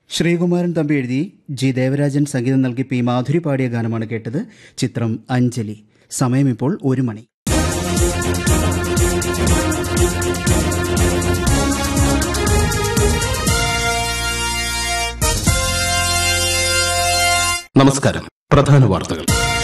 ശ്രീകുമാരൻ തമ്പി എഴുതി ജി ദേവരാജൻ സംഗീതം നൽകി പി മാധുരി പാടിയ ഗാനമാണ് കേട്ടത് ചിത്രം അഞ്ജലി സമയം ഇപ്പോൾ ഒരു മണി നമസ്കാരം പ്രധാന വാർത്തകൾ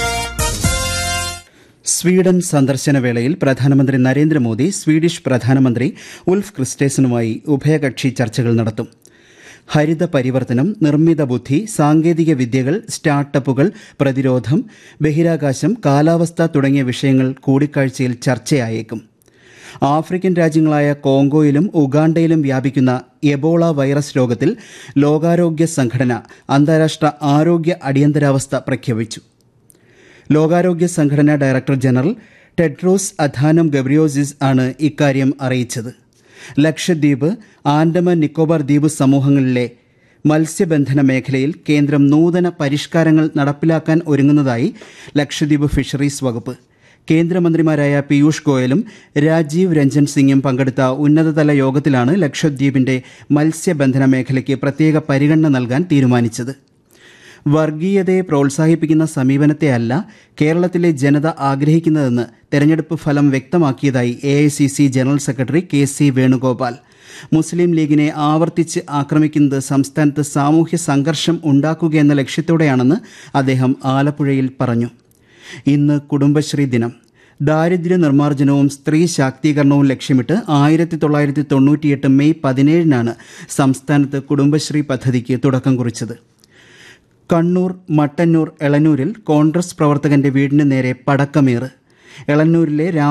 സ്വീഡൻ സന്ദർശന വേളയിൽ പ്രധാനമന്ത്രി നരേന്ദ്രമോദി സ്വീഡിഷ് പ്രധാനമന്ത്രി ഉൽഫ് ക്രിസ്റ്റേസനുമായി ഉഭയകക്ഷി ചർച്ചകൾ നടത്തും ഹരിത പരിവർത്തനം നിർമ്മിത ബുദ്ധി സാങ്കേതിക വിദ്യകൾ സ്റ്റാർട്ടപ്പുകൾ പ്രതിരോധം ബഹിരാകാശം കാലാവസ്ഥ തുടങ്ങിയ വിഷയങ്ങൾ കൂടിക്കാഴ്ചയിൽ ചർച്ചയായേക്കും ആഫ്രിക്കൻ രാജ്യങ്ങളായ കോങ്കോയിലും ഉഗാണ്ടയിലും വ്യാപിക്കുന്ന എബോള വൈറസ് രോഗത്തിൽ ലോകാരോഗ്യ സംഘടന അന്താരാഷ്ട്ര ആരോഗ്യ അടിയന്തരാവസ്ഥ പ്രഖ്യാപിച്ചു ലോകാരോഗ്യ സംഘടന director general Tedros Adhanom Ghebreyesus ആണ് ഇക്കാര്യം അറിയിച്ചത് ലക്ഷദ്വീപ് ആൻഡമാൻ നിക്കോബാർ ദ്വീപ് സമൂഹങ്ങളിലെ മത്സ്യബന്ധന മേഖലയിൽ കേന്ദ്രം നൂതന പരിഷ്കാരങ്ങൾ നടപ്പിലാക്കാൻ ഒരുങ്ങുന്നതായി ലക്ഷദ്വീപ് ഫിഷറീസ് വകുപ്പ് കേന്ദ്രമന്ത്രിമാരായ പീയൂഷ് ഗോയലും രാജീവ് രഞ്ജൻ സിംഗും പങ്കെടുത്ത ഉന്നതതല യോഗത്തിലാണ് ലക്ഷദ്വീപിന്റെ മത്സ്യബന്ധന മേഖലയ്ക്ക് പ്രത്യേക പരിഗണന നൽകാൻ തീരുമാനിച്ചത് വർഗീയതയെ പ്രോത്സാഹിപ്പിക്കുന്ന സമീപനത്തെയല്ല കേരളത്തിലെ ജനത ആഗ്രഹിക്കുന്നതെന്ന് തെരഞ്ഞെടുപ്പ് ഫലം വ്യക്തമാക്കിയതായി A general secretary K C Venugopal Muslim ലീഗിനെ ആവർത്തിച്ച് ആക്രമിക്കുന്നത് സംസ്ഥാനത്ത് സാമൂഹ്യ സംഘർഷം ഉണ്ടാക്കുകയെന്ന ലക്ഷ്യത്തോടെയാണെന്ന് അദ്ദേഹം ആലപ്പുഴയിൽ പറഞ്ഞു ഇന്ന് കുടുംബശ്രീ ദിനം ദാരിദ്ര്യ നിർമ്മാർജ്ജനവും സ്ത്രീ ശാക്തീകരണവും ലക്ഷ്യമിട്ട് ആയിരത്തി തൊള്ളായിരത്തി തൊണ്ണൂറ്റിയെട്ട് മെയ് പതിനേഴിനാണ് സംസ്ഥാനത്ത് കുടുംബശ്രീ പദ്ധതിക്ക് തുടക്കം കുറിച്ചത് കണ്ണൂർ മട്ടന്നൂർ എളനൂരിൽ കോൺഗ്രസ് പ്രവർത്തകന്റെ വീടിന് നേരെ പടക്കമേറ് എളന്നൂരിലെ